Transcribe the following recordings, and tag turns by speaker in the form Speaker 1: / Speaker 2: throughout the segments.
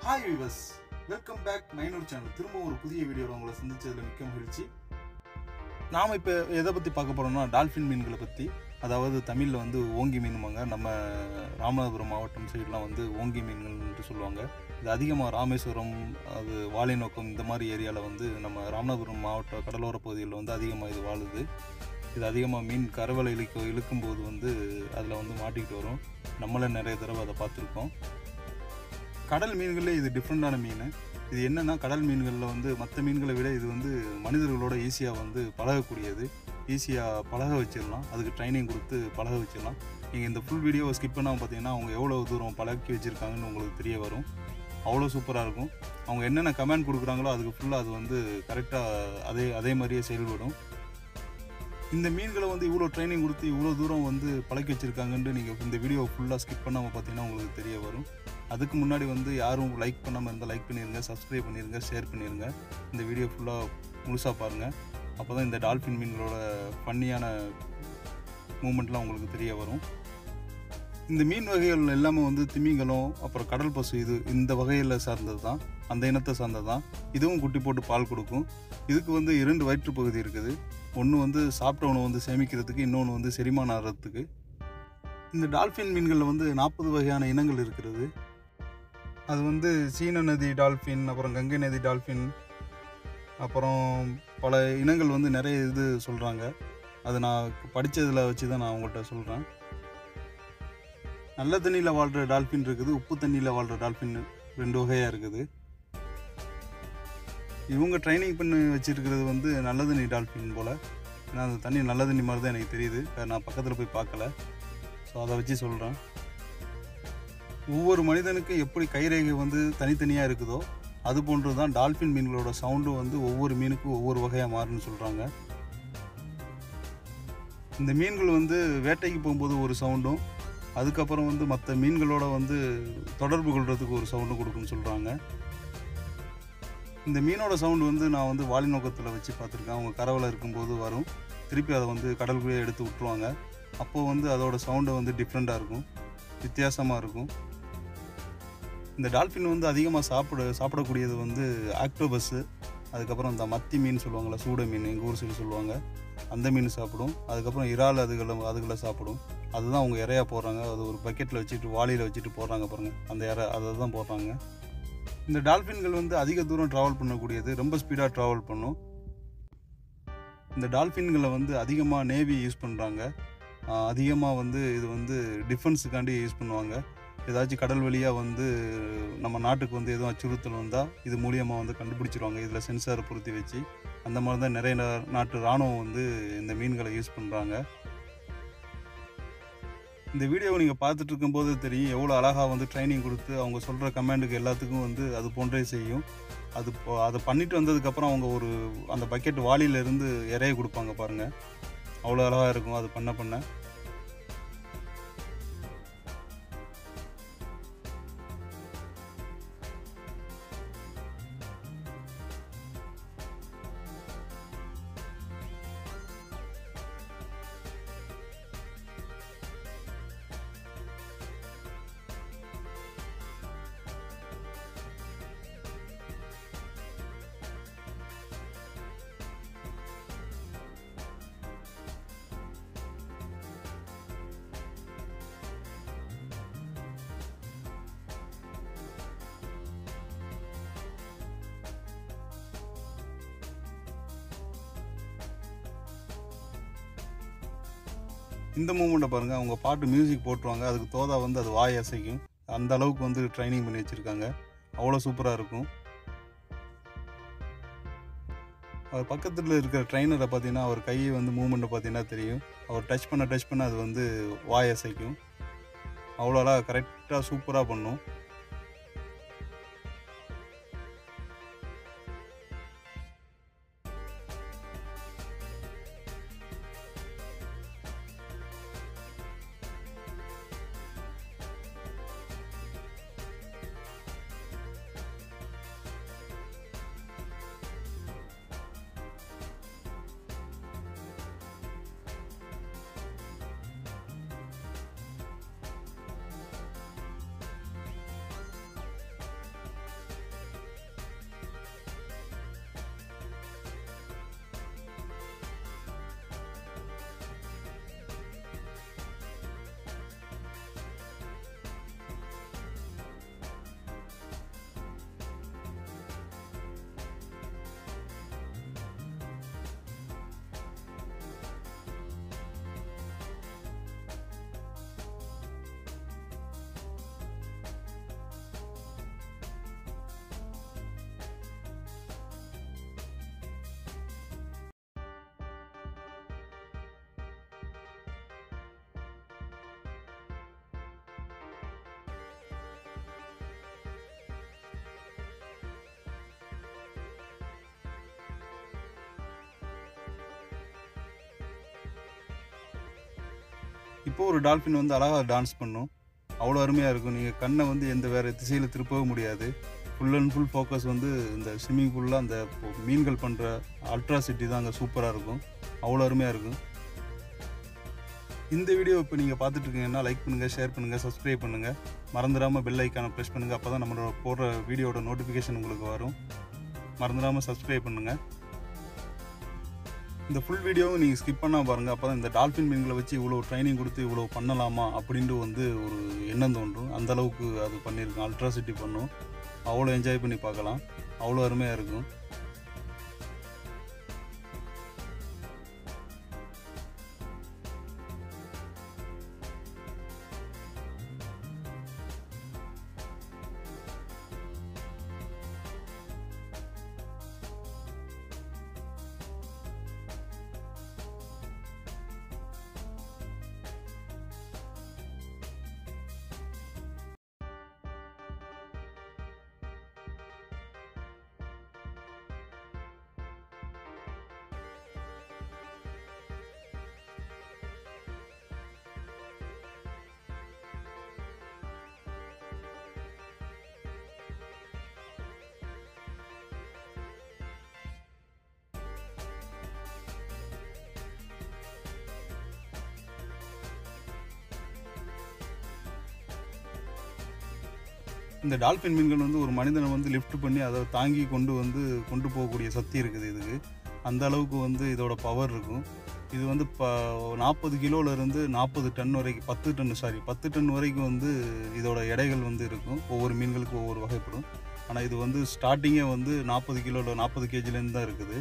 Speaker 1: hi viewers welcome back மைனூர் channel திரும்ப ஒரு புதிய வீடியோவில் உங்களை சந்திச்சதுல மிக்க மகிழ்ச்சி நாம் இப்போ எதை பற்றி பார்க்க போகிறோம்னா டால்ஃபின் மீன்களை பற்றி அதாவது தமிழில் வந்து ஓங்கி மீனுமாங்க நம்ம ராமநாதபுரம் மாவட்டம் சைட்லாம் வந்து ஓங்கி மீன்கள்ன்ட்டு சொல்லுவாங்க இது அதிகமாக ராமேஸ்வரம் அது வாழைநோக்கம் இந்த மாதிரி ஏரியாவில் வந்து நம்ம ராமநாதபுரம் மாவட்ட கடலோர பகுதிகளில் வந்து அதிகமாக இது வாழுது இது அதிகமாக மீன் கரவலை இழுக்க இழுக்கும்போது வந்து அதில் வந்து மாட்டிக்கிட்டு வரும் நம்மளே நிறைய தடவை அதை பார்த்துருக்கோம் கடல் மீன்களே இது டிஃப்ரெண்ட்டான மீன் இது என்னன்னா கடல் மீன்களில் வந்து மற்ற மீன்களை விட இது வந்து மனிதர்களோட ஈஸியாக வந்து பழகக்கூடியது ஈஸியாக பழக வச்சிடலாம் அதுக்கு ட்ரைனிங் கொடுத்து பழக வச்சிடலாம் நீங்கள் இந்த ஃபுல் வீடியோவை ஸ்கிப் பண்ணாமல் பார்த்தீங்கன்னா அவங்க எவ்வளோ தூரம் பழக்கி வச்சுருக்காங்கன்னு உங்களுக்கு தெரிய வரும் அவ்வளோ சூப்பராக இருக்கும் அவங்க என்னென்ன கமெண்ட் கொடுக்குறாங்களோ அதுக்கு ஃபுல்லாக அது வந்து கரெக்டாக அதே அதே மாதிரியே செயல்படும் இந்த மீன்களை வந்து இவ்வளோ ட்ரைனிங் கொடுத்து இவ்வளோ தூரம் வந்து பழக்கி வச்சுருக்காங்கன்ட்டு நீங்கள் இந்த வீடியோவை ஃபுல்லாக ஸ்கிப் பண்ணாமல் பார்த்தீங்கன்னா உங்களுக்கு தெரிய வரும் அதுக்கு முன்னாடி வந்து யாரும் லைக் பண்ணாமல் இருந்தால் லைக் பண்ணிடுங்க சப்ஸ்கிரைப் பண்ணிடுங்க ஷேர் பண்ணிடுங்க இந்த வீடியோ ஃபுல்லாக முழுசாக பாருங்கள் அப்போ தான் இந்த டால்ஃபின் மீன்களோட ஃபன்னியான மூமெண்ட்லாம் உங்களுக்கு தெரிய வரும் இந்த மீன் வகைகள் எல்லாமே வந்து திமிங்கலம் அப்புறம் கடல் பசு இது இந்த வகையில் சார்ந்தது தான் அந்த இனத்தை சார்ந்தது தான் இதுவும் குட்டி போட்டு பால் கொடுக்கும் இதுக்கு வந்து இரண்டு வயிற்று பகுதி இருக்குது ஒன்று வந்து சாப்பிட்ட உணவு வந்து சேமிக்கிறதுக்கு இன்னொன்று வந்து செரிமானம் ஆகிறதுக்கு இந்த டால்ஃபின் மீன்களில் வந்து நாற்பது வகையான இனங்கள் இருக்கிறது அது வந்து சீன நதி டால்ஃபின் அப்புறம் கங்கை நதி டால்ஃபின் அப்புறம் பல இனங்கள் வந்து நிறைய இது சொல்கிறாங்க அது நான் படித்ததில் வச்சு தான் நான் உங்கள்கிட்ட சொல்கிறேன் நல்ல தண்ணியில் வாழ்கிற டால்ஃபின் இருக்குது உப்பு தண்ணியில் வாழ்கிற டால்ஃபின் ரெண்டு வகையாக இருக்குது இவங்க ட்ரைனிங் பண்ணி வச்சிருக்கிறது வந்து நல்ல தண்ணி டால்ஃபின் போல் ஏன்னா அந்த தண்ணி நல்ல தண்ணி மாதிரி தான் எனக்கு தெரியுது நான் பக்கத்தில் போய் பார்க்கல ஸோ அதை வச்சு சொல்கிறேன் ஒவ்வொரு மனிதனுக்கும் எப்படி கைரேகை வந்து தனித்தனியாக இருக்குதோ அது போன்று தான் டால்ஃபின் மீன்களோட சவுண்டும் வந்து ஒவ்வொரு மீனுக்கும் ஒவ்வொரு வகையாக மாறுன்னு சொல்கிறாங்க இந்த மீன்கள் வந்து வேட்டைக்கு போகும்போது ஒரு சவுண்டும் அதுக்கப்புறம் வந்து மற்ற மீன்களோட வந்து தொடர்பு கொள்றதுக்கு ஒரு சவுண்டும் கொடுக்குன்னு சொல்கிறாங்க இந்த மீனோட சவுண்டு வந்து நான் வந்து வாலி நோக்கத்தில் வச்சு பார்த்துருக்கேன் அவங்க கரவில் இருக்கும்போது வரும் திருப்பி அதை வந்து கடலுக்குள்ளேயே எடுத்து விட்ருவாங்க அப்போது வந்து அதோட சவுண்டை வந்து டிஃப்ரெண்ட்டாக இருக்கும் வித்தியாசமாக இருக்கும் இந்த டால்ஃபின் வந்து அதிகமாக சாப்பிட சாப்பிடக்கூடியது வந்து ஆக்டோபஸ்ஸு அதுக்கப்புறம் இந்த மத்தி மீன் சொல்லுவாங்கள்ல சூட மீன் எங்கள் ஊர் சைடு சொல்லுவாங்க அந்த மீன் சாப்பிடும் அதுக்கப்புறம் இறால் அதுகளை அதுகளை சாப்பிடும் அதுதான் அவங்க இறையா போடுறாங்க அது ஒரு பக்கெட்டில் வச்சுட்டு வாளியில் வச்சுட்டு போடுறாங்க பாருங்கள் அந்த இறை அதை தான் போடுறாங்க இந்த டால்ஃபின்கள் வந்து அதிக தூரம் ட்ராவல் பண்ணக்கூடியது ரொம்ப ஸ்பீடாக ட்ராவல் பண்ணும் இந்த டால்ஃபின்களை வந்து அதிகமாக நேவி யூஸ் பண்ணுறாங்க அதிகமாக வந்து இது வந்து டிஃபென்ஸுக்காண்டி யூஸ் பண்ணுவாங்க ஏதாச்சும் கடல் வழியாக வந்து நம்ம நாட்டுக்கு வந்து எதுவும் அச்சுறுத்தல் வந்தால் இது மூலியமாக வந்து கண்டுபிடிச்சிருவாங்க இதில் சென்சாரை பொருத்தி வச்சு அந்த மாதிரி தான் நிறைய நாட்டு இராணுவம் வந்து இந்த மீன்களை யூஸ் பண்ணுறாங்க இந்த வீடியோவை நீங்கள் பார்த்துட்டு இருக்கும்போது தெரியும் எவ்வளோ அழகாக வந்து ட்ரைனிங் கொடுத்து அவங்க சொல்கிற கமாண்டுக்கு எல்லாத்துக்கும் வந்து அது போன்றே செய்யும் அது அதை பண்ணிட்டு வந்ததுக்கப்புறம் அவங்க ஒரு அந்த பக்கெட் வாளியிலேருந்து இறைய கொடுப்பாங்க பாருங்கள் அவ்வளோ அழகாக இருக்கும் அது பண்ண பண்ண இந்த மூமெண்ட்டை பாருங்கள் அவங்க பாட்டு மியூசிக் போட்டுருவாங்க அதுக்கு தோதா வந்து அது வாய் அசைக்கும் அந்த அளவுக்கு வந்து ட்ரைனிங் பண்ணி வச்சுருக்காங்க அவ்வளோ சூப்பராக இருக்கும் அவர் பக்கத்தில் இருக்கிற ட்ரைனரை பார்த்தீங்கன்னா அவர் கையை வந்து மூமெண்ட்டை பார்த்தீங்கன்னா தெரியும் அவர் டச் பண்ண டச் பண்ண அது வந்து வாய் அசைக்கும் அவ்வளோ அழகாக கரெக்டாக சூப்பராக பண்ணும் இப்போ ஒரு டால்ஃபின் வந்து அழகாக டான்ஸ் பண்ணும் அவ்வளோ அருமையாக இருக்கும் நீங்கள் கண்ணை வந்து எந்த வேறு திசையில் திருப்பவும் முடியாது ஃபுல் அண்ட் ஃபுல் ஃபோக்கஸ் வந்து இந்த ஸ்விம்மிங் பூலில் அந்த இப்போ மீன்கள் பண்ணுற அல்ட்ராசிட்டி தான் அங்கே சூப்பராக இருக்கும் அவ்வளோ அருமையாக இருக்கும் இந்த வீடியோ இப்போ நீங்கள் பார்த்துட்டு இருக்கீங்கன்னா லைக் பண்ணுங்கள் ஷேர் பண்ணுங்கள் சப்ஸ்கிரைப் பண்ணுங்கள் மறந்துடாமல் பெல் ஐக்கானை ப்ரெஸ் பண்ணுங்கள் அப்போ தான் நம்மளோட போடுற வீடியோட நோட்டிஃபிகேஷன் உங்களுக்கு வரும் மறந்துடாமல் சப்ஸ்கிரைப் பண்ணுங்கள் இந்த ஃபுல் வீடியோவும் நீங்கள் ஸ்கிப் பண்ணால் பாருங்கள் அப்போ தான் இந்த டால்ஃபின் மீன்களை வச்சு இவ்வளோ ட்ரைனிங் கொடுத்து இவ்வளோ பண்ணலாமா அப்படின்ட்டு வந்து ஒரு எண்ணம் தோன்றும் அந்த அளவுக்கு அது பண்ணியிருக்கோம் அல்ட்ராசிட்டி பண்ணும் அவ்வளோ என்ஜாய் பண்ணி பார்க்கலாம் அவ்வளோ அருமையாக இருக்கும் இந்த டால்ஃபின் மீன்கள் வந்து ஒரு மனிதனை வந்து லிஃப்ட் பண்ணி அதை தாங்கி கொண்டு வந்து கொண்டு போகக்கூடிய சக்தி இருக்குது இதுக்கு அந்த அளவுக்கு வந்து இதோட பவர் இருக்கும் இது வந்து இப்போ நாற்பது கிலோலேருந்து நாற்பது டன் வரைக்கும் பத்து டன் சாரி பத்து டன் வரைக்கும் வந்து இதோட எடைகள் வந்து இருக்கும் ஒவ்வொரு மீன்களுக்கும் ஒவ்வொரு வகைப்படும் ஆனால் இது வந்து ஸ்டார்டிங்கே வந்து நாற்பது கிலோவில் நாற்பது கேஜிலேருந்து தான் இருக்குது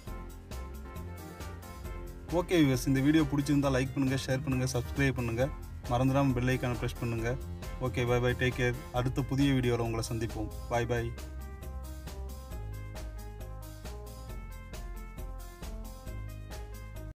Speaker 1: ஓகே வியூவர்ஸ் இந்த வீடியோ பிடிச்சிருந்தா லைக் பண்ணுங்கள் ஷேர் பண்ணுங்கள் சப்ஸ்கிரைப் பண்ணுங்கள் மறந்துடாமல் பெல் ஐக்கானை ப்ரெஸ் பண்ணுங்கள் okay bye bye take care அடுத்த புதிய வீடியோவில் உங்களை சந்திப்போம் பாய் பாய்